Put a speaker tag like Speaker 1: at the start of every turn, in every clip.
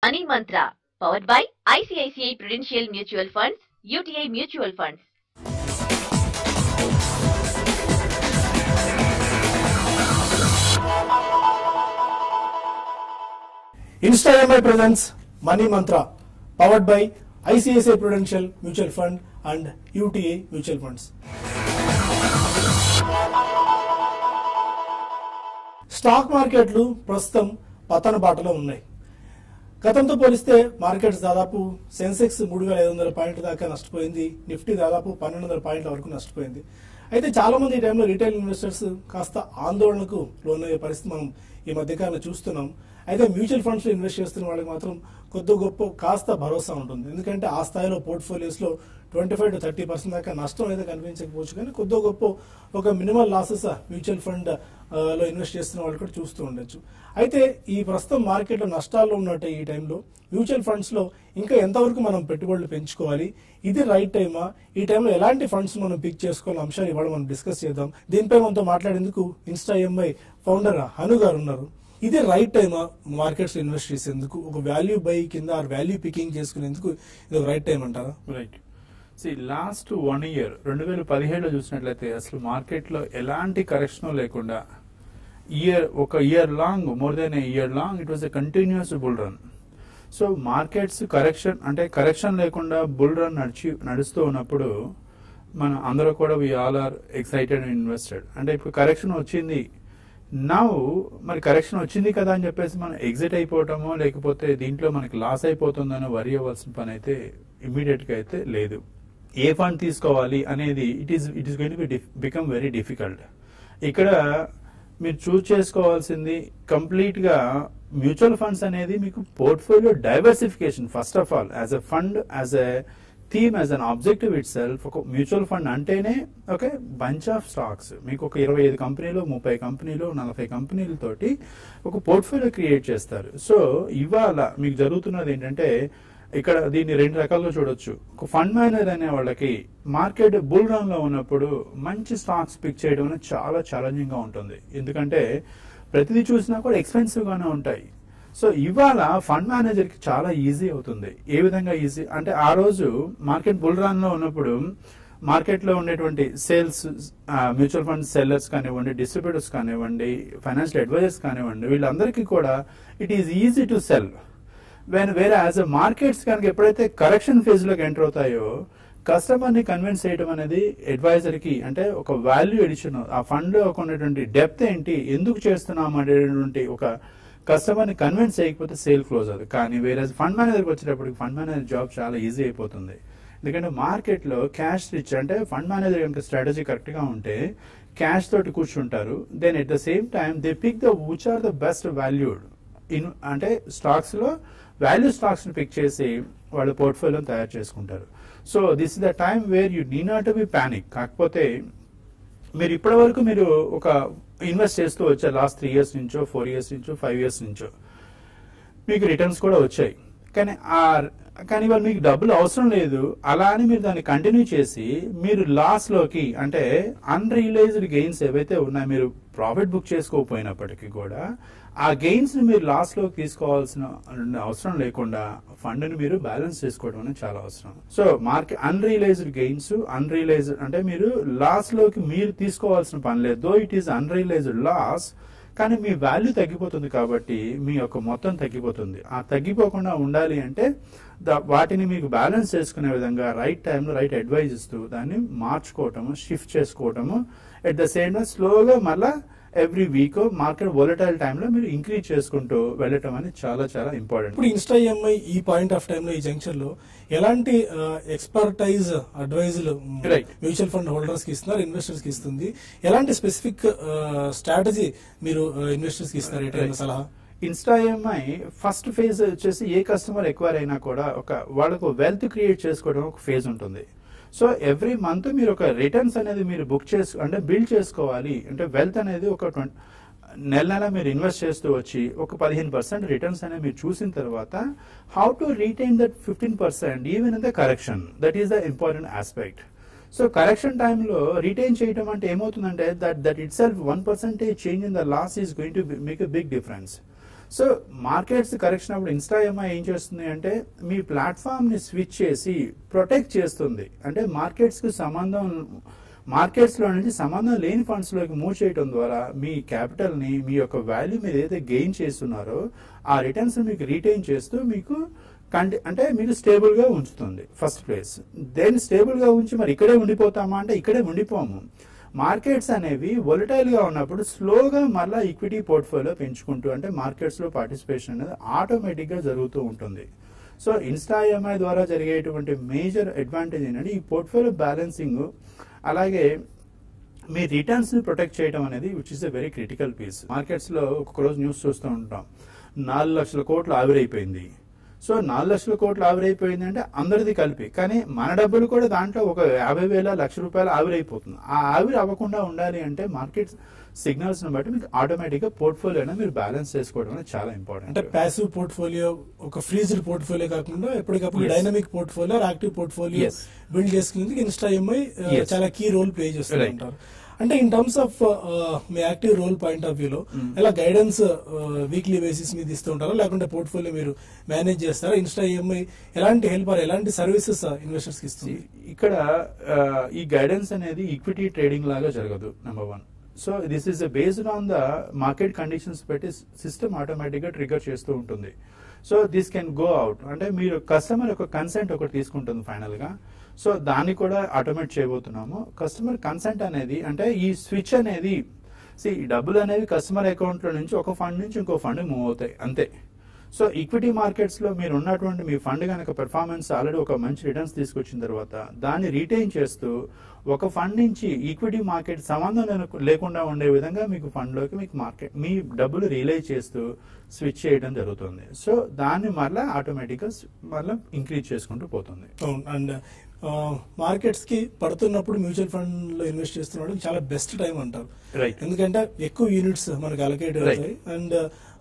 Speaker 1: Money mantra powered by ICICI prudential mutual funds UTI mutual funds
Speaker 2: InstaMI presents Money Mantra, powered by ICICI Prudential Mutual Fund and UTA Mutual Funds. Stock మార్కెట్లు ప్రస్తుతం పతన బాటలో ఉన్నాయి గతంతో పోలిస్తే markets దాదాపు సెన్సెక్స్ మూడు వేల ఐదు వందల పాయింట్ల దాకా నష్టపోయింది నిఫ్టీ దాదాపు పన్నెండు వందల పాయింట్ల వరకు నష్టపోయింది అయితే చాలా మంది ఈ టైంలో రిటైల్ ఇన్వెస్టర్స్ కాస్త ఆందోళనకు లోనయ్యే పరిస్థితి మనం ఈ మధ్యకాలంలో చూస్తున్నాం అయితే మ్యూచువల్ ఫండ్స్ లో ఇన్వెస్ట్ చేస్తున్న వాళ్ళకి మాత్రం కొద్ది గొప్ప కాస్త భరోసా ఉంటుంది ఎందుకంటే ఆ స్థాయిలో పోర్ట్ఫోలియోస్ లో twenty five to thirty percent దాకా నష్టం అయితే కనిపించకపోవచ్చు కానీ కొద్ది గొప్ప ఒక మినిమల్ లాసెస్ మ్యూచువల్ ఫండ్ లో ఇన్వెస్ట్ చేస్తున్న వాళ్ళు కూడా చూస్తూ ఉండొచ్చు అయితే ఈ ప్రస్తుతం మార్కెట్లో నష్టాల్లో ఉన్నట్టు ఈ టైంలో మ్యూచువల్ ఫండ్స్ లో ఇంకా ఎంతవరకు మనం పెట్టుబడులు పెంచుకోవాలి ఇది రైట్ టైమా ఈ టైంలో ఎలాంటి ఫండ్స్ మనం పిక్ చేసుకోవాలని అంశాలు ఇవాళ మనం డిస్కస్ చేద్దాం దీనిపై మనతో మాట్లాడేందుకు ఇన్స్టా ఎంఐ ఫౌండర్ హను గారు ఉన్నారు ఇది రైట్ టైమా మార్కెట్స్ ఇన్వెస్ట్ చేసేందుకు ఒక వాల్యూ బై కింద వాల్యూ పికింగ్ చేసుకునేందుకు ఇది ఒక రైట్ టైం అంటారా
Speaker 3: right see last one year రెండు వేల పదిహేడులో చూసినట్లయితే అసలు మార్కెట్లో ఎలాంటి కరెక్షన్ లేకుండా ఇయర్ ఒక year long more than a year long it was a continuous bull run so markets correction అంటే కరెక్షన్ లేకుండా బుల్ రన్ నడిచి నడుస్తూ ఉన్నప్పుడు మన అందరూ కూడా we all are excited and invested అంటే ఇప్పుడు కరెక్షన్ వచ్చింది నవ్ మరి కరెక్షన్ వచ్చింది కదా అని చెప్పేసి మనం ఎగ్జిట్ అయిపోవటమో లేకపోతే దీంట్లో మనకి లాస్ అయిపోతుందనో వరి అవ్వాల్సిన పని అయితే ఇమీడియట్ గా అయితే లేదు ఏ ఫండ్ తీసుకోవాలి అనేది it is it is going be become very difficult ఇక్కడ మీరు చూస్ చేసుకోవాల్సింది కంప్లీట్ గా మ్యూచువల్ ఫండ్స్ అనేది మీకు portfolio diversification first of all as a fund as a theme as an objective itself ఒక మ్యూచువల్ ఫండ్ అంటేనే ఓకే బంచ్ ఆఫ్ స్టాక్స్ మీకు ఒక ఇరవై ఐదు కంపెనీలు ముప్పై కంపెనీలు నలభై కంపెనీలతోటి ఒక పోర్ట్ఫోలియో క్రియేట్ చేస్తారు సో ఇవాళ మీకు జరుగుతున్నది ఏంటంటే ఇక్కడ దీన్ని రెండు రకాలుగా చూడొచ్చు ఒక ఫండ్ మేనేజర్ అనే వాళ్ళకి మార్కెట్ బుల్ రన్ లో ఉన్నప్పుడు మంచి స్టాక్స్ పిక్ చేయడం అనేది చాలా ఛాలెంజింగ్ గా ఉంటుంది ఎందుకంటే ప్రతిదీ చూసినా కూడా ఎక్స్పెన్సివ్ గానే ఉంటాయి సో ఇవాళ ఫండ్ మేనేజర్ కి చాలా ఈజీ అవుతుంది ఏ విధంగా ఈజీ అంటే ఆ రోజు మార్కెట్ బుల్ రన్ లో ఉన్నప్పుడు మార్కెట్ లో ఉండేటువంటి సేల్స్ మ్యూచువల్ ఫండ్ సెల్లర్స్ కానివ్వండి డిస్ట్రిబ్యూటర్స్ కానివ్వండి ఫైనాన్షియల్ అడ్వైజర్స్ కానివ్వండి వీళ్ళందరికీ కూడా it is easy to sell when వేరే యాజ్ అ మార్కెట్స్ కనుక ఎప్పుడైతే కరెక్షన్ ఫేజ్ లోకి ఎంటర్ అవుతాయో కస్టమర్ ని కన్విన్స్ చేయడం అనేది అడ్వైజర్ కి అంటే ఒక వాల్యూ ఎడిషన్ ఆ ఫండ్ ఒక ఉన్నటువంటి డెప్త్ ఏంటి ఎందుకు చేస్తున్నాం అనేటువంటి ఒక కస్టమర్ ని కన్విన్స్ చేయకపోతే సేల్ క్లోజ్ అవుతుంది కానీ వేరే ఫండ్ మేనేజర్కి వచ్చేటప్పటికి ఫండ్ మేనేజర్ జాబ్ చాలా ఈజీ అయిపోతుంది ఎందుకంటే మార్కెట్ లో క్యాష్ రిచ్ అంటే ఫండ్ మేనేజర్ కనుక స్ట్రాటజీ కరెక్ట్ గా ఉంటే క్యాష్ తోటి కూర్చుంటారు then at the same time they pick the which are the best valued in అంటే స్టాక్స్ లో వాల్యూ స్టాక్స్ ని పిక్ చేసి వాళ్ళ పోర్ట్ఫోలియో తయారు చేసుకుంటారు so this is the time where you need not be panic కాకపోతే మీరు ఇప్పటి వరకు మీరు ఒక ఇన్వెస్ట్ చేస్తూ వచ్చారు లాస్ట్ త్రీ ఇయర్స్ నుంచో ఫోర్ ఇయర్స్ నుంచో ఫైవ్ ఇయర్స్ నుంచో మీకు రిటర్న్స్ కూడా వచ్చాయి కానీ ఆ కానీ వాళ్ళు మీకు డబ్బులు అవసరం లేదు అలా అని మీరు దాన్ని కంటిన్యూ చేసి మీరు లాస్ లోకి అంటే అన్రియలైజ్డ్ గెయిన్స్ ఏవైతే ఉన్నాయో మీరు ప్రాఫిట్ బుక్ చేసుకోకపోయినప్పటికీ కూడా ఆ గెయిన్స్ ని మీరు లాస్ లోకి తీసుకోవాల్సిన అవసరం లేకుండా ఫండ్ ని మీరు బ్యాలెన్స్ చేసుకోవడం అనేది చాలా అవసరం so market unrealised gains unrealised అంటే మీరు లాస్ లోకి మీరు తీసుకోవాల్సిన పని లేదు though it is unrealised loss కానీ మీ వాల్యూ తగ్గిపోతుంది కాబట్టి మీ యొక్క మొత్తం తగ్గిపోతుంది ఆ తగ్గిపోకుండా ఉండాలి అంటే ద- వాటిని మీకు బ్యాలెన్స్ చేసుకునే విధంగా రైట్ టైంలో రైట్ అడ్వైజ్ ఇస్తూ దాన్ని మార్చుకోవటము షిఫ్ట్ చేసుకోవటము ఎట్ ద సేమ్ టైం స్లోగా మళ్ళా ఎవ్రీ వీక్ మార్కెట్ వొలటైల్ టైంలో మీరు ఇంక్రీజ్ చేసుకుంటూ వెళ్ళటం అనేది చాలా చాలా ఇంపార్టెంట్
Speaker 2: ఇప్పుడు ఇన్స్టా ఎంఐ ఈ పాయింట్ ఆఫ్ టైం లో ఈ జంక్షన్ లో ఎలాంటి ఎక్స్పర్టైజ్ అడ్వైజులు
Speaker 3: Right.
Speaker 2: మ్యూచువల్ ఫండ్ హోల్డర్స్ కి ఇస్తున్నారు ఇన్వెస్టర్స్ కి ఇస్తుంది ఎలాంటి స్పెసిఫిక్ స్ట్రాటజీ మీరు ఇన్వెస్టర్స్ కి ఇస్తున్నారు ఈ టైంలో
Speaker 3: Right.
Speaker 2: సలహా
Speaker 3: ఇన్స్టా ఈఎంఐ ఫస్ట్ ఫేజ్ వచ్చేసి ఏ కస్టమర్ ఎక్వైర్ అయినా కూడా ఒక వాళ్ళకు వెల్త్ క్రియేట్ చేసుకోవడం ఒక ఫేజ్ ఉంటుంది సో ఎవ్రీ మంత్ మీరు ఒక రిటర్న్స్ అనేది మీరు బుక్ చేసు అంటే బిల్డ్ చేసుకోవాలి అంటే వెల్త్ అనేది ఒక ట్వంటీ నెల నెల మీరు ఇన్వెస్ట్ చేస్తూ వచ్చి ఒక పదిహేను పర్సెంట్ రిటర్న్స్ అనేది మీరు చూసిన తర్వాత how to retain that fifteen percent even in the correction that is the important aspect so correction టైంలో రిటైన్ చేయడం అంటే ఏమవుతుందంటే that that itself one percentage change in the loss is going to make a big difference so markets correction అప్పుడు InstaMI ఏం చేస్తుంది అంటే మీ platform ని స్విచ్ చేసి ప్రొటెక్ట్ చేస్తుంది అంటే మార్కెట్స్ కి సంబంధం మార్కెట్స్ లో నుంచి సంబంధం లేని ఫండ్స్ లోకి మూవ్ చేయడం ద్వారా మీ క్యాపిటల్ ని మీ యొక్క వాల్యూ మీరు ఏదైతే గెయిన్ చేస్తున్నారో ఆ రిటర్న్స్ మీకు రీటైన్ చేస్తూ మీకు కంటి అంటే మీకు స్టేబుల్ గా ఉంచుతుంది ఫస్ట్ ప్లేస్ దెన్ స్టేబుల్ గా ఉంచి మరి ఇక్కడే ఉండిపోతామా అంటే ఇక్కడే ఉండిపోము మార్కెట్స్ అనేవి వొలటైల్ గా ఉన్నప్పుడు స్లోగా మళ్ళీ ఈక్విటీ పోర్ట్ఫోలియో పెంచుకుంటూ అంటే మార్కెట్స్ లో పార్టిసిపేషన్ అనేది ఆటోమేటిక్ గా జరుగుతూ ఉంటుంది సో ఇన్స్టా ఈఎంఐ ద్వారా జరిగేటువంటి మేజర్ అడ్వాంటేజ్ ఏంటంటే ఈ పోర్ట్ఫోలియో బ్యాలెన్సింగ్ అలాగే మీ రిటర్న్స్ ని ప్రొటెక్ట్ చేయడం అనేది which is a very critical piece markets లో ఒక్కొక్క రోజు న్యూస్ చూస్తూ ఉంటాం నాలుగు లక్షల కోట్లు ఆవిరైపోయింది సో నాలుగు లక్షల కోట్లు ఆవిరైపోయింది అంటే అందరిది కలిపి కానీ మన డబ్బులు కూడా దాంట్లో ఒక యాభై వేల లక్ష రూపాయలు ఆవిరైపోతుంది ఆ ఆవిరి అవ్వకుండా ఉండాలి అంటే మార్కెట్ సిగ్నల్స్ ని బట్టి మీకు ఆటోమేటిక్ గా పోర్ట్ఫోలియో అనేది మీరు బ్యాలెన్స్ చేసుకోవడం అనేది చాలా
Speaker 2: అంటే
Speaker 3: ఇంపార్టెంట్
Speaker 2: ప్యాసివ్ పోర్ట్ఫోలియో ఒక ఫ్రీజ్డ్ పోర్ట్ఫోలియో కాకుండా ఎప్పటికప్పుడు
Speaker 3: Yes.
Speaker 2: Dynamic portfolio active portfolio
Speaker 3: Yes.
Speaker 2: Build చేసుకునేందుకు ఇన్స్టా ఎంఐ
Speaker 3: Yes.
Speaker 2: చాలా కీ రోల్ ప్లే చేస్తూ
Speaker 3: Right.
Speaker 2: ఉంటారు అంటే ఇన్ టర్మ్స్ ఆఫ్ మీ యాక్టివ్ రోల్ పాయింట్ ఆఫ్ వ్యూలో
Speaker 3: Mm.
Speaker 2: ఎలా గైడెన్స్ వీక్లీ బేసిస్ మీద ఇస్తూ ఉంటారా లేకుంటే పోర్ట్ఫోలియో మీరు మేనేజ్ చేస్తారా ఇన్స్టా ఎంఐ ఎలాంటి హెల్ప్ ఆర్ ఎలాంటి సర్వీసెస్ ఇన్వెస్టర్స్ కి ఇస్తుంది
Speaker 3: ఇక్కడ ఆ, ఈ గైడెన్స్ అనేది ఈక్విటీ ట్రేడింగ్ లాగా జరగదు number one so this is based on the market conditions పెట్టి సిస్టమ్ ఆటోమేటిక్ గా ట్రిగర్ చేస్తూ ఉంటుంది so this can go out అంటే మీరు కస్టమర్ యొక్క కన్సెంట్ ఒకటి తీసుకుంటుంది ఫైనల్ గా సో దాన్ని కూడా ఆటోమేట్ చేయబోతున్నాము కస్టమర్ కన్సెంట్ అనేది అంటే ఈ స్విచ్ అనేది సి డబ్బులు అనేవి కస్టమర్ అకౌంట్ లో నుంచి ఒక ఫండ్ నుంచి ఇంకో ఫండ్ మూవ్ అవుతాయి అంతే సో ఈక్విటీ మార్కెట్స్ లో మీరు ఉన్నటువంటి మీ ఫండ్ కనుక పెర్ఫార్మెన్స్ ఆల్రెడీ ఒక మంచి రిటర్న్స్ తీసుకొచ్చిన తర్వాత దాన్ని రీటైన్ చేస్తూ ఒక ఫండ్ నుంచి ఈక్విటీ మార్కెట్ సంబంధం లేకు- లేకుండా ఉండే విధంగా మీకు ఫండ్ లోకి మీకు మార్కెట్ మీ డబ్బులు రియలైజ్ చేస్తూ స్విచ్ చేయడం జరుగుతుంది సో దాన్ని మళ్ళీ ఆటోమేటిక్ గా మళ్ళీ ఇంక్రీజ్ చేసుకుంటూ పోతుంది
Speaker 2: అవును అండ్ మార్కెట్స్ కి పడుతున్నప్పుడు మ్యూచువల్ ఫండ్ లో ఇన్వెస్ట్ చేస్తున్నాడు చాలా బెస్ట్ టైం అంటారు
Speaker 3: రైట్
Speaker 2: ఎందుకంటే ఎక్కువ యూనిట్స్ మనకు అలకేట్
Speaker 3: Right.
Speaker 2: అవుతాయి అండ్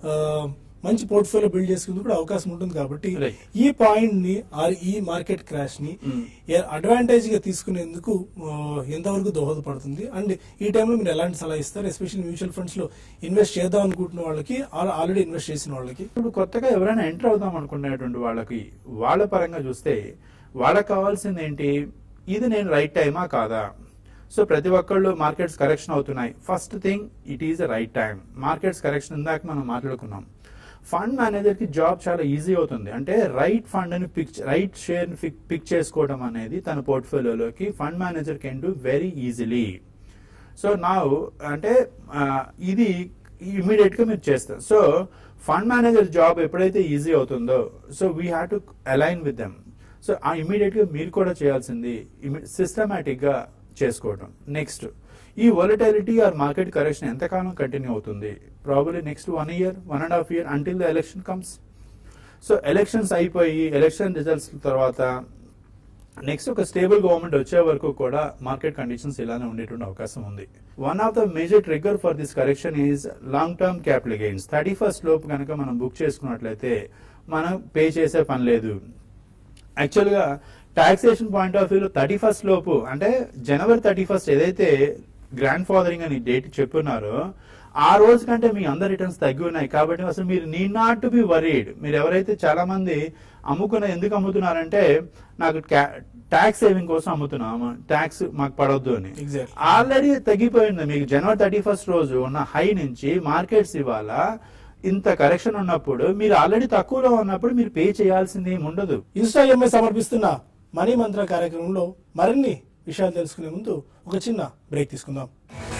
Speaker 2: మంచి పోర్ట్ఫోలియో బిల్డ్ చేసుకుందుకు కూడా అవకాశం ఉంటుంది కాబట్టి
Speaker 3: Right.
Speaker 2: ఈ పాయింట్ ని ఆర్ ఈ మార్కెట్ క్రాష్ ని
Speaker 3: Mm.
Speaker 2: అడ్వాంటేజ్ గా తీసుకునేందుకు ఆ, ఎంతవరకు దోహదపడుతుంది అండ్ ఈ టైంలో మీరు ఎలాంటి సలహా ఇస్తారు ఎస్పెషల్లీ మ్యూచువల్ ఫండ్స్ లో ఇన్వెస్ట్ చేద్దాం అనుకుంటున్న వాళ్ళకి ఆల్రెడీ ఇన్వెస్ట్ చేసిన వాళ్ళకి
Speaker 3: ఇప్పుడు కొత్తగా ఎవరైనా ఎంటర్ అవుదాం అనుకునేటువంటి వాళ్ళకి వాళ్ళ పరంగా చూస్తే వాళ్ళకి కావాల్సింది ఏంటి ఇది నేను రైట్ టైమా కాదా సో ప్రతి ఒక్కళ్ళు మార్కెట్స్ కరెక్షన్ అవుతున్నాయి first thing it is the right time markets correction ఇందాక మనం మాట్లాడుకున్నాం ఫండ్ మేనేజర్ కి జాబ్ చాలా ఈజీ అవుతుంది అంటే రైట్ ఫండ్ అని పిక్ రైట్ షేర్ పిక్ చేసుకోవడం అనేది తన పోర్ట్ఫోలియోలోకి fund manager can do very easily so నా అంటే ఆ, ఇది ఇమీడియట్ గా మీరు చేస్తారు సో ఫండ్ మేనేజర్ జాబ్ ఎప్పుడైతే ఈజీ అవుతుందో so we have to align with them so ఆ ఇమీడియట్ గా మీరు కూడా చేయాల్సింది సిస్టమేటిక్ గా చేసుకోవడం నెక్స్ట్ ఈ వొలటాలిటీ ఆర్ మార్కెట్ కరెక్షన్ ఎంతకాలం కంటిన్యూ అవుతుంది probably next one year one and half year until the election comes so elections అయిపోయి ఎలక్షన్ రిజల్ట్స్ తర్వాత నెక్స్ట్ ఒక స్టేబుల్ గవర్నమెంట్ వచ్చే వరకు కూడా మార్కెట్ కండిషన్స్ ఇలానే ఉండేటువంటి అవకాశం ఉంది one of the major trigger for this correction is long term capital gains thirty first లోపు కనుక మనం బుక్ చేసుకున్నట్లయితే మనం పే చేసే పని లేదు యాక్చువల్ గా టాక్సేషన్ పాయింట్ ఆఫ్ వ్యూలో థర్టీ ఫస్ట్ లోపు అంటే జనవరి థర్టీ ఫస్ట్ ఏదైతే గ్రాండ్ ఫాదరింగ్ అని డేట్ చెప్పున్నారో ఆ రోజు కంటే మీ అందరి రిటర్న్స్ తగ్గి ఉన్నాయి కాబట్టి అసలు మీరు need not to be worried మీరు ఎవరైతే చాలా మంది అమ్ముకున్న ఎందుకు అమ్ముతున్నారంటే నాకు ట్యాక్స్ సేవింగ్ కోసం అమ్ముతున్నాము ట్యాక్స్ మాకు పడవద్దు అని
Speaker 2: Exactly.
Speaker 3: ఆల్రెడీ తగ్గిపోయింది మీకు జనవరి థర్టీ ఫస్ట్ రోజు ఉన్న హై నుంచి మార్కెట్స్ ఇవాళ ఇంత కరెక్షన్ ఉన్నప్పుడు మీరు ఆల్రెడీ తక్కువలో ఉన్నప్పుడు మీరు పే చేయాల్సింది ఏమి ఉండదు
Speaker 2: ఇన్స్టా ఎంఐ సమర్పిస్తున్న మనీ మంత్ర కార్యక్రమంలో మరిన్ని విషయాలు తెలుసుకునే ముందు ఒక చిన్న బ్రేక్ తీసుకుందాం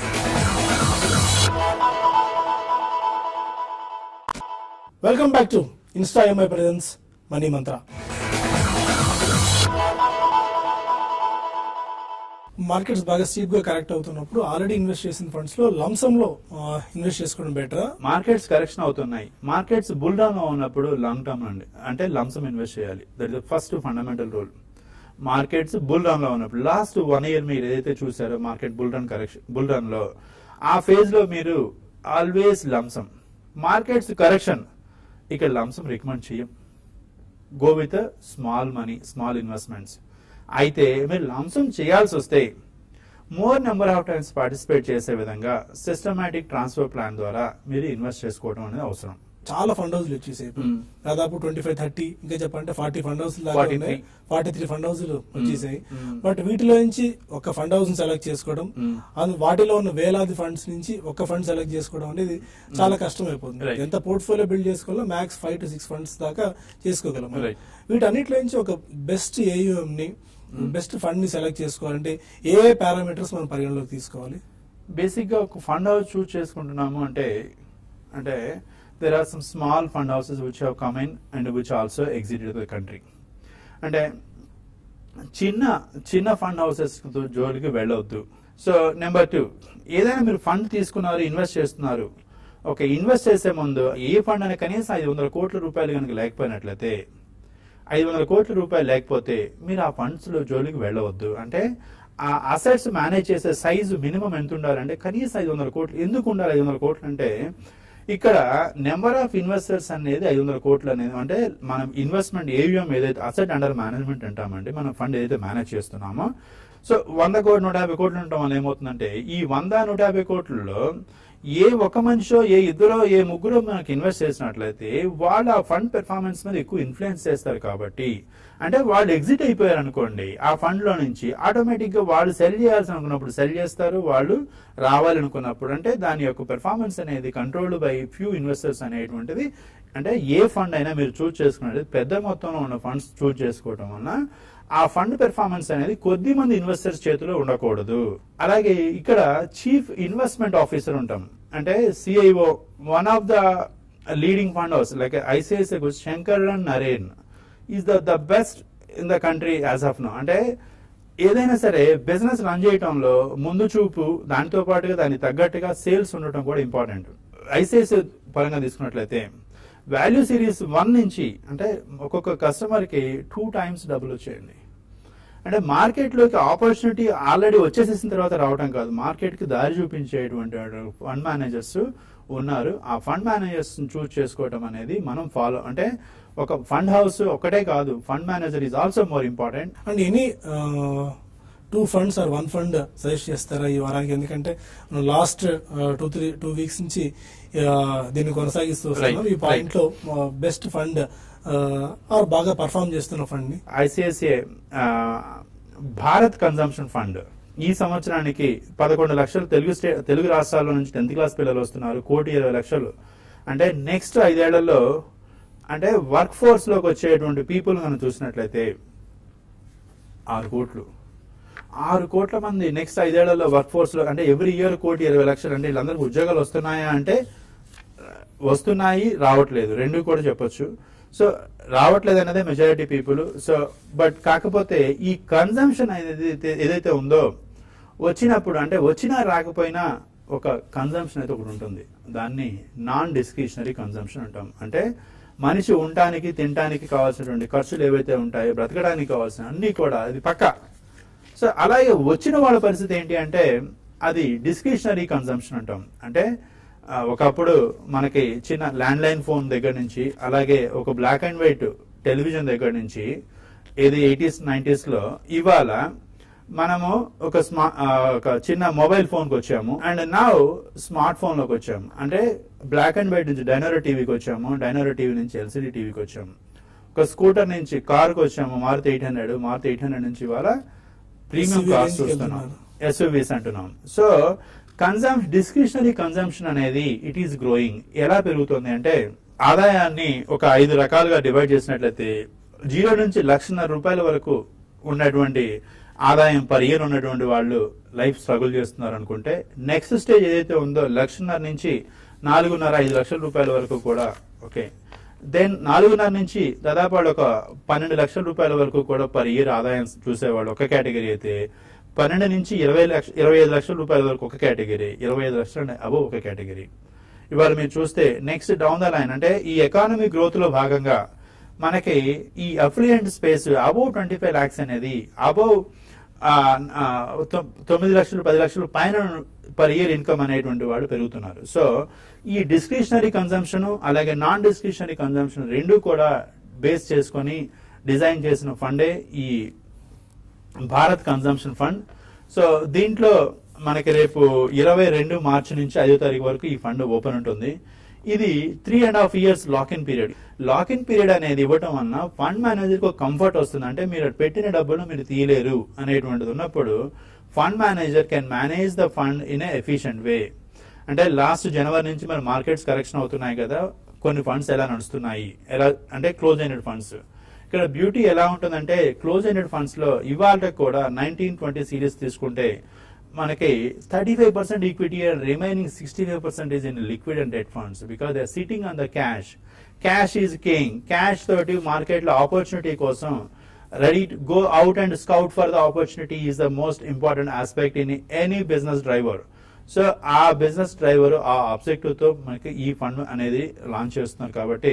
Speaker 2: welcome back to Insta EMI presence money mantra markets బాగా స్టీప్ గా కరెక్ట్ అవుతున్నప్పుడు ఆల్రెడీ ఇన్వెస్ట్ చేసిన ఫండ్స్ లో లంసమ్ లో ఇన్వెస్ట్ చేసుకోవడం బెటరా
Speaker 3: మార్కెట్స్ కరెక్షన్ అవుతున్నాయి మార్కెట్స్ బుల్ డౌన్ లో ఉన్నప్పుడు లాంగ్ టర్మ్ అండి అంటే లంసమ్ ఇన్వెస్ట్ చేయాలి that is first fundamental rule markets bull run లో ఉన్నప్పుడు లాస్ట్ వన్ ఇయర్ మీరు ఏదైతే చూసారో market bull run correction bull run లో ఆ ఫేజ్ లో మీరు ఆల్వేస్ లంసమ్ మార్కెట్స్ కరెక్షన్ ఇక్కడ లంసమ్ రికమెండ్ చేయం go with small money small investments అయితే మీరు లంసం చేయాల్సి వస్తే more number of times participate చేసే విధంగా సిస్టమాటిక్ ట్రాన్స్ఫర్ ప్లాన్ ద్వారా మీరు ఇన్వెస్ట్ చేసుకోవడం అనేది అవసరం
Speaker 2: చాలా ఫండ్ హౌస్లు వచ్చేసాయి ఇప్పుడు.
Speaker 3: Hmm.
Speaker 2: దాదాపు ట్వంటీ ఫైవ్ థర్టీ ఇంకా చెప్పంటే ఫార్టీ ఫండ్ హౌస్ దాకా
Speaker 3: 43.
Speaker 2: ఉన్నాయి ఫార్టీ త్రీ ఫండ్ హౌస్లు వచ్చేసాయి
Speaker 3: Hmm.
Speaker 2: బట్ వీటిలో నుంచి ఒక ఫండ్ హౌస్ సెలెక్ట్ చేసుకోవడం
Speaker 3: Hmm.
Speaker 2: అందు- వాటిలో ఉన్న వేలాది ఫండ్స్ నుంచి ఒక ఫండ్ సెలెక్ట్ చేసుకోవడం అనేది చాలా కష్టం అయిపోతుంది
Speaker 3: Right.
Speaker 2: ఎంత పోర్ట్ఫోలియో బిల్డ్ చేసుకోవాలో max five to six funds దాకా చేసుకోగలం మనం.
Speaker 3: Right.
Speaker 2: వీటన్నిటిలో నుంచి ఒక బెస్ట్ ఏయుఎం ని బెస్ట్ ఫండ్ ని సెలెక్ట్ చేసుకోవాలంటే ఏ పారామీటర్స్ మనం పరిగణలోకి తీసుకోవాలి
Speaker 3: బేసిక్ గా ఒక ఫండ్ హౌస్ చూస్ చేసుకుంటున్నాము అంటే అంటే there are some small fund houses which have come in and which also exited the country అంటే చిన్న చిన్న ఫండ్ హౌసెస్ జోలికి వెళ్ళవద్దు సో నెంబర్ టూ ఏదైనా మీరు ఫండ్ తీసుకున్నారు ఇన్వెస్ట్ చేస్తున్నారు ఓకే ఇన్వెస్ట్ చేసే ముందు ఏ ఫండ్ అని కనీసం ఐదు వందల కోట్ల రూపాయలు కనుక లేకపోయినట్లయితే ఐదు వందల కోట్ల రూపాయలు లేకపోతే మీరు ఆ ఫండ్స్ లో జోలికి వెళ్ళవద్దు అంటే ఆ అసెట్స్ మేనేజ్ చేసే సైజు మినిమం ఎంత ఉండాలంటే కనీసం ఐదు వందల కోట్లు ఎందుకు ఉండాలి ఐదు వందల కోట్లు అంటే ఇక్కడ నెంబర్ ఆఫ్ ఇన్వెస్టర్స్ అనేది ఐదు వందల కోట్లు అనేది అంటే మనం ఇన్వెస్ట్మెంట్ ఏవిఎం ఏదైతే అసెట్ అండర్ మేనేజ్మెంట్ అంటామండి మనం ఫండ్ ఏదైతే మేనేజ్ చేస్తున్నామో సో వంద కోట్లు నూట యాభై కోట్లు ఉండటం వల్ల ఏమవుతుందంటే ఈ వంద నూట యాభై కోట్లలో ఏ ఒక మనిషో ఏ ఇద్దరో ఏ ముగ్గురో మనకి ఇన్వెస్ట్ చేసినట్లయితే వాళ్ళు ఆ ఫండ్ పెర్ఫార్మెన్స్ మీద ఎక్కువ ఇన్ఫ్లుయెన్స్ చేస్తారు కాబట్టి అంటే వాళ్ళు ఎగ్జిట్ అయిపోయారు అనుకోండి ఆ ఫండ్ లో నుంచి ఆటోమేటిక్ గా వాళ్ళు సెల్ చేయాల్సి అనుకున్నప్పుడు సెల్ చేస్తారు వాళ్ళు రావాలనుకున్నప్పుడు అంటే దాని యొక్క పెర్ఫార్మెన్స్ అనేది కంట్రోల్డ్ బై ఫ్యూ ఇన్వెస్టర్స్ అనేటువంటిది అంటే ఏ ఫండ్ అయినా మీరు చూస్ చేసుకున్నది పెద్ద మొత్తంలో ఉన్న ఫండ్స్ చూస్ చేసుకోవటం వలన ఆ ఫండ్ పెర్ఫార్మెన్స్ అనేది కొద్ది మంది ఇన్వెస్టర్స్ చేతిలో ఉండకూడదు అలాగే ఇక్కడ చీఫ్ ఇన్వెస్ట్మెంట్ ఆఫీసర్ ఉంటాం అంటే CIO one of the leading fund house like ICICI Sankaran Naren is the the best in the country as of now అంటే ఏదైనా సరే బిజినెస్ రన్ చేయటంలో ముందు చూపు దానితో పాటుగా దానికి తగ్గట్టుగా సేల్స్ ఉండటం కూడా ఇంపార్టెంట్ ఐసిఐసిఐ పరంగా తీసుకున్నట్లయితే వాల్యూ సిరీస్ వన్ నుంచి అంటే ఒక్కొక్క కస్టమర్ కి టూ టైమ్స్ డబ్బులు వచ్చేయండి అంటే మార్కెట్ లోకి ఆపర్చునిటీ ఆల్రెడీ వచ్చేసేసిన తర్వాత రావడం కాదు మార్కెట్ కి దారి చూపించేటువంటి ఫండ్ మేనేజర్స్ ఉన్నారు ఆ ఫండ్ మేనేజర్స్ చూస్ చేసుకోవటం అనేది మనం ఫాలో అంటే ఒక ఫండ్ హౌస్ ఒకటే కాదు fund manager is also more important
Speaker 2: and any two funds or one fund suggest చేస్తారా ఈ వారానికి ఎందుకంటే last two three two weeks నుంచి ఆ, దీన్ని కొనసాగిస్తూ వస్తున్నాం
Speaker 3: Right,
Speaker 2: ఈ పాయింట్ లో బెస్ట్ ఫండ్ ఆర్ బాగా పర్ఫామ్ చేస్తున్న ఫండ్ ని
Speaker 3: ఐసిఐసిఐ భారత్ కన్జంప్షన్ ఫండ్ ఈ సంవత్సరానికి పదకొండు లక్షలు తెలుగు స్టే తెలుగు రాష్ట్రాల నుంచి టెన్త్ క్లాస్ పిల్లలు వస్తున్నారు కోటి ఇరవై లక్షలు అంటే నెక్స్ట్ ఐదేళ్లలో అంటే వర్క్ ఫోర్స్ లోకి వచ్చేటువంటి పీపుల్ మనం చూసినట్లయితే ఆరు కోట్లు ఆరు కోట్ల మంది నెక్స్ట్ ఐదేళ్లలో వర్క్ ఫోర్స్ లో అంటే ఎవ్రీ ఇయర్ కోటి ఇరవై లక్షలు అంటే వీళ్ళందరికీ ఉద్యోగాలు వస్తున్నాయా అంటే వస్తున్నాయి రావట్లేదు రెండు కూడా చెప్పొచ్చు సో రావట్లేదు అనేది మెజారిటీ పీపుల్ సో బట్ కాకపోతే ఈ కన్జంప్షన్ అనేది ఏదైతే ఉందో వచ్చినప్పుడు అంటే వచ్చినా రాకపోయినా ఒక కన్జంప్షన్ అయితే ఒకటి ఉంటుంది దాన్ని నాన్ డిస్క్రిషనరీ కన్జంప్షన్ అంటాం అంటే మనిషి ఉండటానికి తినడానికి కావాల్సినటువంటి ఖర్చులు ఏవైతే ఉంటాయో బ్రతకడానికి కావాల్సిన అన్ని కూడా అది పక్కా సో అలాగే వచ్చిన వాళ్ళ పరిస్థితి ఏంటి అంటే అది డిస్క్రిషనరీ కన్సంప్షన్ అంటాం అంటే ఆ, ఒకప్పుడు మనకి చిన్న ల్యాండ్ లైన్ ఫోన్ దగ్గర నుంచి అలాగే ఒక బ్లాక్ అండ్ వైట్ టెలివిజన్ దగ్గర నుంచి ఏది ఎయిటీస్ నైన్టీస్ లో ఇవాళ మనము ఒక స్మా ఆ, ఒక చిన్న మొబైల్ ఫోన్ కి వచ్చాము అండ్ నౌ స్మార్ట్ ఫోన్ లోకి వచ్చాము అంటే బ్లాక్ అండ్ వైట్ నుంచి డైనోరో టీవీకి వచ్చాము డైనోరో టీవీ నుంచి ఎల్సిడి టీవీకి వచ్చాము ఒక స్కూటర్ నుంచి కార్ కి వచ్చాము Maruti eight hundred Maruti eight hundred నుంచి ఇవాళ ప్రీమియం
Speaker 2: SUV
Speaker 3: కార్స్
Speaker 2: range కి
Speaker 3: చూస్తున్నాం
Speaker 2: వెళ్తున్నారు.
Speaker 3: ఎస్యూవీస్ అంటున్నాం సో కన్సమ్ డిస్క్రిషనరీ కన్సంప్షన్ అనేది ఇట్ ఈస్ గ్రోయింగ్ ఎలా పెరుగుతుంది అంటే ఆదాయాన్ని ఒక ఐదు రకాలుగా డివైడ్ చేసినట్లయితే జీరో నుంచి లక్షన్నర రూపాయల వరకు ఉన్నటువంటి ఆదాయం పర్ ఇయర్ ఉన్నటువంటి వాళ్ళు లైఫ్ స్ట్రగుల్ చేస్తున్నారు అనుకుంటే నెక్స్ట్ స్టేజ్ ఏదైతే ఉందో లక్షన్నర నుంచి నాలుగున్నర ఐదు లక్షల రూపాయల వరకు కూడా ఓకే దెన్ నాలుగున్నర నుంచి దాదాపు వాళ్ళు ఒక పన్నెండు లక్షల రూపాయల వరకు కూడా పర్ ఇయర్ ఆదాయం చూసేవాళ్ళు ఒక కేటగిరీ అయితే పన్నెండు నుంచి ఇరవై లక్ష ఇరవై ఐదు లక్షల రూపాయల వరకు ఒక కేటగిరీ ఇరవై ఐదు లక్షల అబో ఒక కేటగిరీ ఇవాళ మీరు చూస్తే నెక్స్ట్ డౌన్ ద లైన్ అంటే ఈ ఎకానమీ గ్రోత్ లో భాగంగా మనకి ఈ affluent space above twenty five lakhs అనేది అబౌవ్ తొమ్మిది లక్షలు పది లక్షలు పైన పర్ ఇయర్ ఇన్కమ్ అనేటువంటి వాళ్ళు పెరుగుతున్నారు సో ఈ డిస్క్రిషనరీ కన్సంప్షన్ అలాగే నాన్ డిస్క్రిషనరీ కన్సంప్షన్ రెండు కూడా బేస్ చేసుకొని డిజైన్ చేసిన ఫండే ఈ భారత్ కన్సంప్షన్ ఫండ్ సో దీంట్లో మనకి రేపు ఇరవై రెండు మార్చి నుంచి ఐదో తారీఖు వరకు ఈ ఫండ్ ఓపెన్ ఉంటుంది ఇది three and half years lock in period lock in period అనేది ఇవ్వటం వలన ఫండ్ మేనేజర్ కు కంఫర్ట్ వస్తుంది అంటే మీరు పెట్టిన డబ్బులు మీరు తీయలేరు అనేటువంటిది ఉన్నప్పుడు fund manager can manage the fund in a efficient way అంటే లాస్ట్ జనవరి నుంచి మరి మార్కెట్స్ కరెక్షన్ అవుతున్నాయి కదా కొన్ని ఫండ్స్ ఎలా నడుస్తున్నాయి ఎలా అంటే క్లోజ్ అయినడ్ ఫండ్స్ ఇక్కడ బ్యూటీ ఎలా ఉంటుందంటే క్లోజ్ అయినడ్ ఫండ్స్ లో ఇవాళ కూడా నైన్టీన్ ట్వంటీ సిరీస్ తీసుకుంటే మనకి thirty five percent equity remaining sixty five percent is in liquid and debt funds because they sitting on the cash cash is king cash తోటి మార్కెట్ లో ఆపర్చునిటీ కోసం ready go out and scout for the opportunity is the most important aspect in any business driver so ఆ business driver ఆ objective తో మనకి ఈ fund అనేది launch చేస్తున్నారు కాబట్టి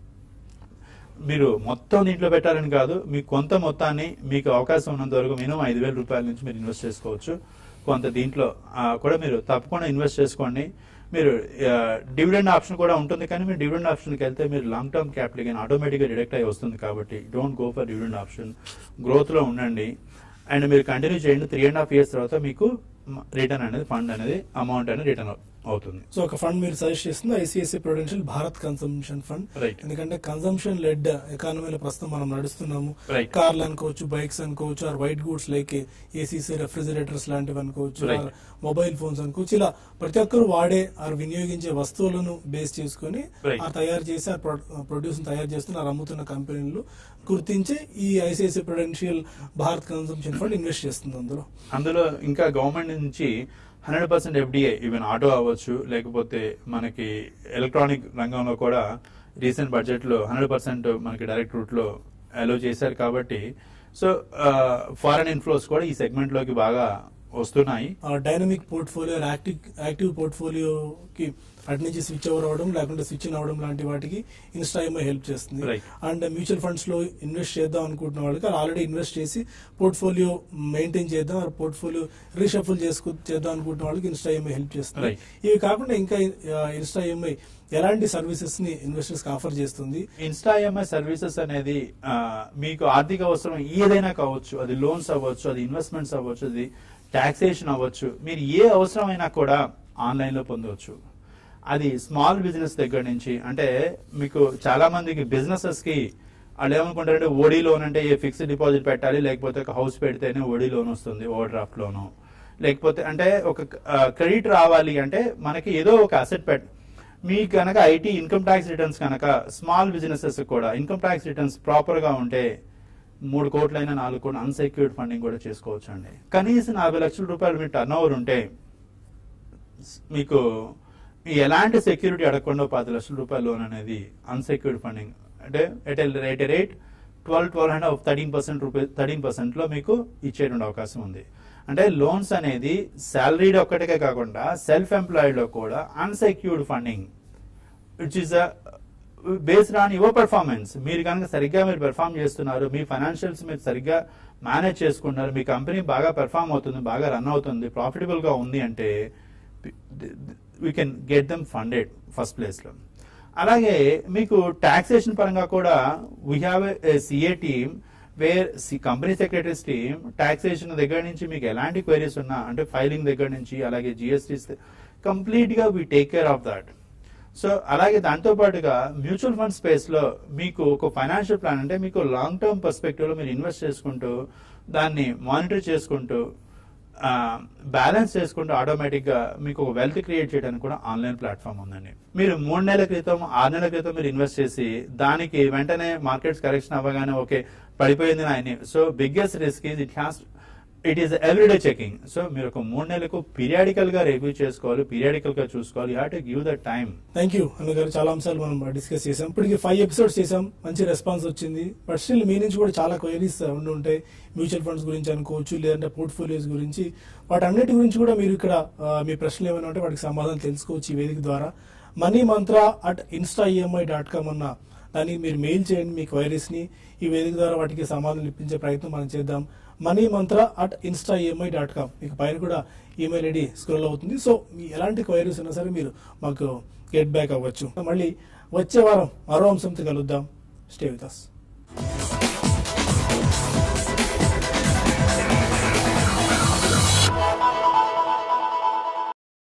Speaker 3: మీరు మొత్తం దీంట్లో పెట్టాలని కాదు మీ కొంత మొత్తాన్ని మీకు అవకాశం ఉన్నంత వరకు మినిమం ఐదు వేల రూపాయల నుంచి మీరు ఇన్వెస్ట్ చేసుకోవచ్చు కొంత దీంట్లో ఆ, కూడా మీరు తప్పకుండా ఇన్వెస్ట్ చేసుకోండి మీరు డివిడెండ్ ఆప్షన్ కూడా ఉంటుంది కానీ మీరు డివిడెండ్ ఆప్షన్కి వెళ్తే మీరు లాంగ్ టర్మ్ క్యాపిటల్ గెయిన్ ఆటోమేటిక్గా డిడక్ట్ అయి వస్తుంది కాబట్టి don't go for dividend option గ్రోత్లో ఉండండి అండ్ మీరు కంటిన్యూ చేయండి త్రీ అండ్ హాఫ్ ఇయర్స్ తర్వాత మీకు రిటర్న్ అనేది ఫండ్ అనేది అమౌంట్ అనేది రిటర్న్ అవుతుంది
Speaker 2: సో ఒక ఫండ్ మీరు సజెస్ట్ చేస్తుంది ICICI prudential Bharat consumption fund
Speaker 3: Right.
Speaker 2: ఎందుకంటే కన్సంప్షన్ లెడ్ ఎకానమీలో ప్రస్తుతం మనం నడుస్తున్నాము
Speaker 3: Right.
Speaker 2: కార్లు అనుకోవచ్చు బైక్స్ అనుకోవచ్చు or white goods like ACs refrigerators లాంటివి అనుకోవచ్చు
Speaker 3: Right.
Speaker 2: or మొబైల్ ఫోన్స్ అనుకోవచ్చు ఇలా ప్రతి ఒక్కరు వాడే ఆర్ వినియోగించే వస్తువులను బేస్ చేసుకుని
Speaker 3: Right.
Speaker 2: ఆ తయారు చేసి ఆ ప్రొడ్యూస్ తయారు చేస్తున్న ఆ అమ్ముతున్న కంపెనీలు గుర్తించి ఈ ICICI prudential Bharat consumption fund invest చేస్తుంది అందులో
Speaker 3: అందులో ఇంకా గవర్నమెంట్ నుంచి hundred percent FDI even auto అవ్వచ్చు లేకపోతే మనకి ఎలక్ట్రానిక్ రంగంలో కూడా రీసెంట్ బడ్జెట్ లో హండ్రెడ్ పర్సెంట్ మనకి డైరెక్ట్ రూట్ లో అలో చేశారు కాబట్టి సో ఫారెన్ ఇన్ఫ్లోస్ కూడా ఈ సెగ్మెంట్ లోకి బాగా వస్తున్నాయి
Speaker 2: డైనమిక్ పోర్ట్ఫోలియో యాక్టివ్ యాక్టివ్ పోర్ట్ఫోలియోకి అటు నుంచి స్విచ్ ఓవర్ అవ్వడం లేకుంటే స్విచ్ అవ్వడం లాంటి వాటికి ఇన్స్టాయిమో హెల్ప్ చేస్తుంది
Speaker 3: Right.
Speaker 2: అండ్ మ్యూచువల్ ఫండ్స్ లో ఇన్వెస్ట్ చేద్దాం అనుకుంటున్న వాళ్ళకి ఆల్రెడీ ఇన్వెస్ట్ చేసి పోర్ట్ఫోలియో మెయింటైన్ చేద్దాం పోర్ట్ఫోలియో రీషఫుల్ చేసుకు చేద్దాం అనుకుంటున్న వాళ్ళకి ఇన్స్టాయిమో హెల్ప్ చేస్తుంది
Speaker 3: Right.
Speaker 2: ఇవి కాకుండా ఇంకా ఇన్స్టాయిఎంఐ ఎలాంటి సర్వీసెస్ ని ఇన్వెస్టర్స్ కి ఆఫర్ చేస్తుంది
Speaker 3: ఇన్స్టా ఈఎంఐ సర్వీసెస్ అనేది ఆ, మీకు ఆర్థిక అవసరం ఏదైనా కావచ్చు అది లోన్స్ అవ్వచ్చు అది ఇన్వెస్ట్మెంట్స్ అవ్వచ్చు అది టాక్సేషన్ అవ్వచ్చు మీరు ఏ అవసరమైనా కూడా ఆన్లైన్ లో పొందవచ్చు అది స్మాల్ బిజినెస్ దగ్గర నుంచి అంటే మీకు చాలా మందికి బిజినెసెస్ కి వాళ్ళు ఏమనుకుంటారంటే ఓడీ లోన్ అంటే ఏ ఫిక్స్డ్ డిపాజిట్ పెట్టాలి లేకపోతే ఒక హౌస్ పెడితేనే ఓడీ లోన్ వస్తుంది ఓవర్ డ్రాఫ్ట్ లోను లేకపోతే అంటే ఒక క్రెడిట్ రావాలి అంటే మనకి ఏదో ఒక అసెట్ పెట్ మీకు కనుక ఐటీ ఇన్కమ్ ట్యాక్స్ రిటర్న్స్ కనుక స్మాల్ బిజినెసెస్ కూడా ఇన్కమ్ ట్యాక్స్ రిటర్న్స్ ప్రాపర్ గా ఉంటే మూడు కోట్లైనా నాలుగు కోట్లు అన్సెక్యూర్డ్ ఫండింగ్ కూడా చేసుకోవచ్చు అండి కనీసం నలభై లక్షల రూపాయలు మీ టర్న్ ఓవర్ ఉంటే మీకు మీ ఎలాంటి సెక్యూరిటీ అడగకుండా పది లక్షల రూపాయల లోన్ అనేది అన్సెక్యూర్డ్ ఫండింగ్ అంటే at rate rate twelve twelve and thirteen percent rupee thirteen percent లో మీకు ఇచ్చేటువంటి అవకాశం ఉంది అంటే లోన్స్ అనేది శాలరీడ్ ఒక్కటికే కాకుండా సెల్ఫ్ ఎంప్లాయిడ్ లో కూడా unsecured funding which is based on your performance మీరు కనుక సరిగ్గా మీరు పెర్ఫామ్ చేస్తున్నారు మీ ఫైనాన్షియల్స్ మీరు సరిగ్గా మేనేజ్ చేసుకుంటున్నారు మీ కంపెనీ బాగా పెర్ఫామ్ అవుతుంది బాగా రన్ అవుతుంది ప్రాఫిటబుల్ గా ఉంది అంటే we can get them funded first place లో అలాగే మీకు టాక్సేషన్ పరంగా కూడా we have CA team where company secretaries team taxation దగ్గర నుంచి మీకు ఎలాంటి క్వైరీస్ ఉన్నా అంటే ఫైలింగ్ దగ్గర నుంచి అలాగే జిఎస్టీ కంప్లీట్ గా we take care of that so అలాగే దాంతో పాటుగా మ్యూచువల్ ఫండ్ స్పేస్ లో మీకు ఒక ఫైనాన్షియల్ ప్లాన్ అంటే మీకు లాంగ్ టర్మ్ పర్స్పెక్టివ్ లో మీరు ఇన్వెస్ట్ చేసుకుంటూ దాన్ని మానిటర్ చేసుకుంటూ బ్యాలెన్స్ చేసుకుంటూ ఆటోమేటిక్ గా మీకు ఒక వెల్త్ క్రియేట్ చేయడానికి కూడా ఆన్లైన్ ప్లాట్ఫామ్ ఉందండి మీరు మూడు నెలల క్రితం ఆరు నెలల క్రితం మీరు ఇన్వెస్ట్ చేసి దానికి వెంటనే మార్కెట్స్ కరెక్షన్ అవ్వగానే ఓకే పడిపోయింది ఆయన so biggest risk is it has it is everyday checking so మీరు ఒక మూడు నెలలకు పీరియాడికల్ గా రివ్యూ చేసుకోవాలి పీరియాడికల్ గా చూసుకోవాలి you have to give the time
Speaker 2: thank you అన్న గారు చాలా అంశాలు మనం డిస్కస్ చేసాం ఇప్పటికి ఫైవ్ ఎపిసోడ్స్ చేసాం మంచి రెస్పాన్స్ వచ్చింది బట్ స్టిల్ మీ నుంచి కూడా చాలా క్వైరీస్ ఉండి ఉంటాయి మ్యూచువల్ ఫండ్స్ గురించి అనుకోవచ్చు లేదంటే పోర్ట్ఫోలియోస్ గురించి వాటన్నిటి గురించి కూడా మీరు ఇక్కడ ఆ, మీ ప్రశ్నలు ఏమైనా ఉంటే వాటికి సమాధానం తెలుసుకోవచ్చు ఈ వేదిక ద్వారా money mantra at Insta EMI dot com అన్న దానికి మీరు మెయిల్ చేయండి మీ క్వైరీస్ ని ఈ వేదిక ద్వారా వాటికి సమాధానం ఇప్పించే ప్రయత్నం మనం చేద్దాం money mantra at Insta EMI dot com మీకు పైన కూడా ఈమెయిల్ ఐడి స్క్రోల్ అవుతుంది సో మీ ఎలాంటి క్వైరీస్ ఉన్నా సరే మీరు మాకు గెట్ బ్యాక్ అవ్వచ్చు మళ్ళీ వచ్చే వారం మరో అంశంతో కలుద్దాం స్టే విత్ అస్